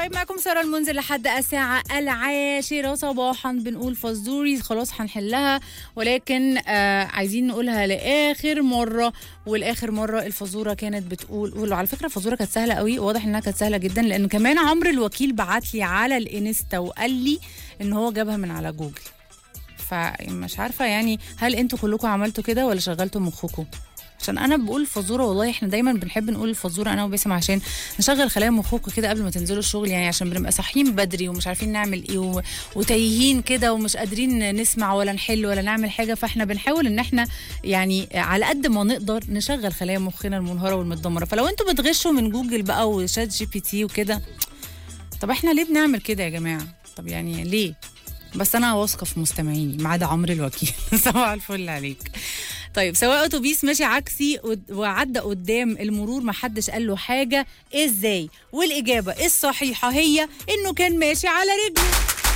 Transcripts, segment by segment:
طيب معكم ساره المنزل لحد الساعه العاشره صباحا بنقول فزوري خلاص هنحلها ولكن آه عايزين نقولها لاخر مره والاخر مره الفزوره كانت بتقول وعلى فكره الفزوره كانت سهله قوي واضح انها كانت سهله جدا لان كمان عمرو الوكيل بعت لي على الانستا وقال لي ان هو جابها من على جوجل فمش عارفه يعني هل انتوا كلكم عملتوا كده ولا شغلتوا مخكم عشان انا بقول الفزوره والله احنا دايما بنحب نقول الفزوره انا وباسم عشان نشغل خلايا مخكم كده قبل ما تنزلوا الشغل يعني عشان بنبقى صاحيين بدري ومش عارفين نعمل ايه و... وتايهين كده ومش قادرين نسمع ولا نحل ولا نعمل حاجه فاحنا بنحاول ان احنا يعني على قد ما نقدر نشغل خلايا مخنا المنهاره والمتدمره فلو انتوا بتغشوا من جوجل بقى وشات جي بي تي وكده طب احنا ليه بنعمل كده يا جماعه طب يعني ليه بس انا واثقه في مستمعيني ما عدا عمرو الوكيل صباح الفل عليك طيب سواء اتوبيس ماشي عكسي وعدى قدام المرور ما حدش قال له حاجه ازاي والاجابه الصحيحه هي انه كان ماشي على رجله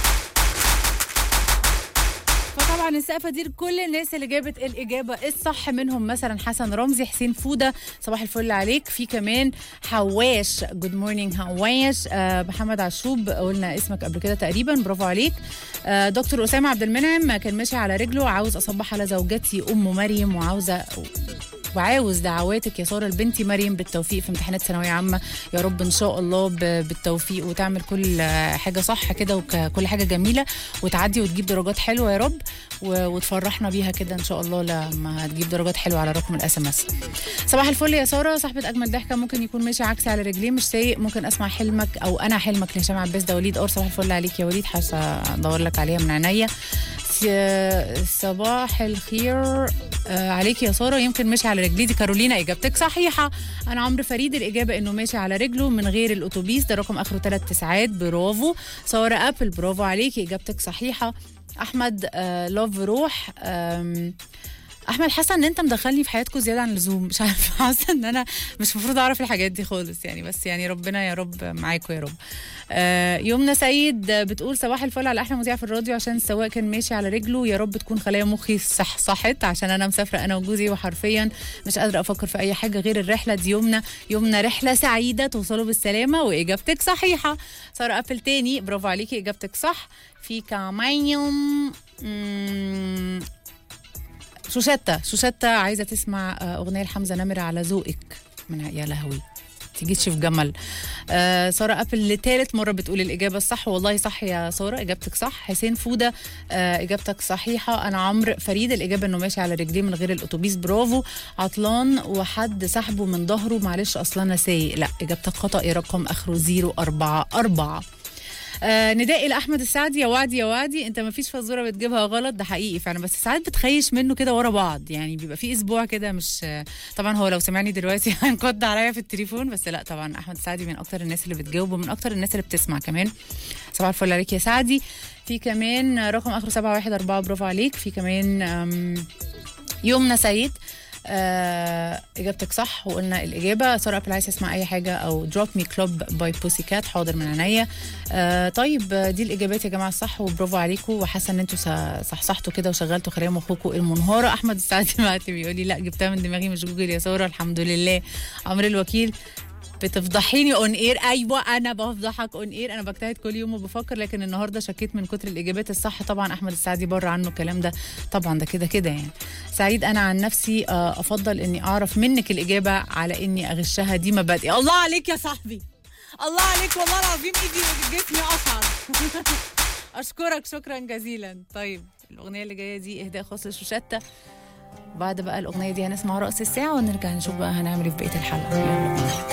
فطبعا السقفه دي لكل الناس اللي جابت الاجابه الصح منهم مثلا حسن رمزي حسين فوده صباح الفل عليك في كمان حواش جود مورنينج حواش آه محمد عشوب قلنا اسمك قبل كده تقريبا برافو عليك آه دكتور اسامه عبد المنعم كان ماشي على رجله عاوز اصبح على زوجتي ام مريم وعاوزه وعاوز دعواتك يا ساره لبنتي مريم بالتوفيق في امتحانات ثانويه عامه يا رب ان شاء الله بالتوفيق وتعمل كل حاجه صح كده وكل حاجه جميله وتعدي وتجيب درجات حلوه يا رب وتفرحنا بيها كده ان شاء الله لما هتجيب درجات حلوه على رقم الاس ام اس صباح الفل يا ساره صاحبه اجمل ضحكه ممكن يكون ماشي عكسي على رجليه مش سايق ممكن اسمع حلمك او انا حلمك لهشام عباس ده وليد اور صباح الفل عليك يا وليد ادور لك عليها من عينيا صباح الخير آه عليك يا ساره يمكن ماشي على رجليه دي كارولينا اجابتك صحيحه انا عمرو فريد الاجابه انه ماشي على رجله من غير الاتوبيس ده رقم اخره ثلاث تسعات برافو ساره ابل برافو عليكي اجابتك صحيحه احمد آه لوف روح احمد حاسه ان انت مدخلني في حياتكم زياده عن اللزوم مش عارفه حاسه ان انا مش المفروض اعرف الحاجات دي خالص يعني بس يعني ربنا يا رب معاكم يا رب آه يومنا سيد بتقول صباح الفل على احلى مذيع في الراديو عشان السواق كان ماشي على رجله يا رب تكون خلايا مخي صح صحت عشان انا مسافره انا وجوزي وحرفيا مش قادره افكر في اي حاجه غير الرحله دي يومنا يومنا رحله سعيده توصلوا بالسلامه واجابتك صحيحه ساره ابل تاني برافو عليكي اجابتك صح في كمان شوشتة شوشتة عايزة تسمع أغنية لحمزة نمرة على ذوقك من يا لهوي تيجيش في جمل آه ساره ابل لثالث مره بتقول الاجابه الصح والله صح يا ساره اجابتك صح حسين فوده آه اجابتك صحيحه انا عمرو فريد الاجابه انه ماشي على رجليه من غير الاتوبيس برافو عطلان وحد سحبه من ظهره معلش اصلا انا سايق لا اجابتك خطا رقم اخره 044 آه ندائي لاحمد السعدي يا وعدي يا وعدي انت ما فيش فزوره بتجيبها غلط ده حقيقي فعلا بس ساعات بتخيش منه كده ورا بعض يعني بيبقى في اسبوع كده مش طبعا هو لو سمعني دلوقتي هينقض عليا في التليفون بس لا طبعا احمد السعدي من اكتر الناس اللي بتجاوب ومن اكتر الناس اللي بتسمع كمان صباح الفل عليك يا سعدي في كمان رقم اخره 714 برافو عليك في كمان يومنا سيد آه اجابتك صح وقلنا الاجابه ساره ابل عايز اسمع اي حاجه او دروب مي كلوب باي بوسي كات حاضر من عينيا آه طيب دي الاجابات يا جماعه الصح وبرافو عليكم وحاسه ان انتوا صحصحتوا كده وشغلتوا خلايا مخكم المنهاره احمد السعدي بعت بيقول لي لا جبتها من دماغي مش جوجل يا ساره الحمد لله عمرو الوكيل بتفضحيني اون اير ايوه انا بفضحك اون اير انا بجتهد كل يوم وبفكر لكن النهارده شكيت من كتر الاجابات الصح طبعا احمد السعدي بره عنه الكلام ده طبعا ده كده كده يعني سعيد انا عن نفسي افضل اني اعرف منك الاجابه على اني اغشها دي مبادئي الله عليك يا صاحبي الله عليك والله العظيم ايدي جسمي اشعر اشكرك شكرا جزيلا طيب الاغنيه اللي جايه دي اهداء خاص لشوشتة بعد بقى الاغنيه دي هنسمع رأس الساعه ونرجع نشوف بقى هنعمل ايه في بقيه الحلقه يلا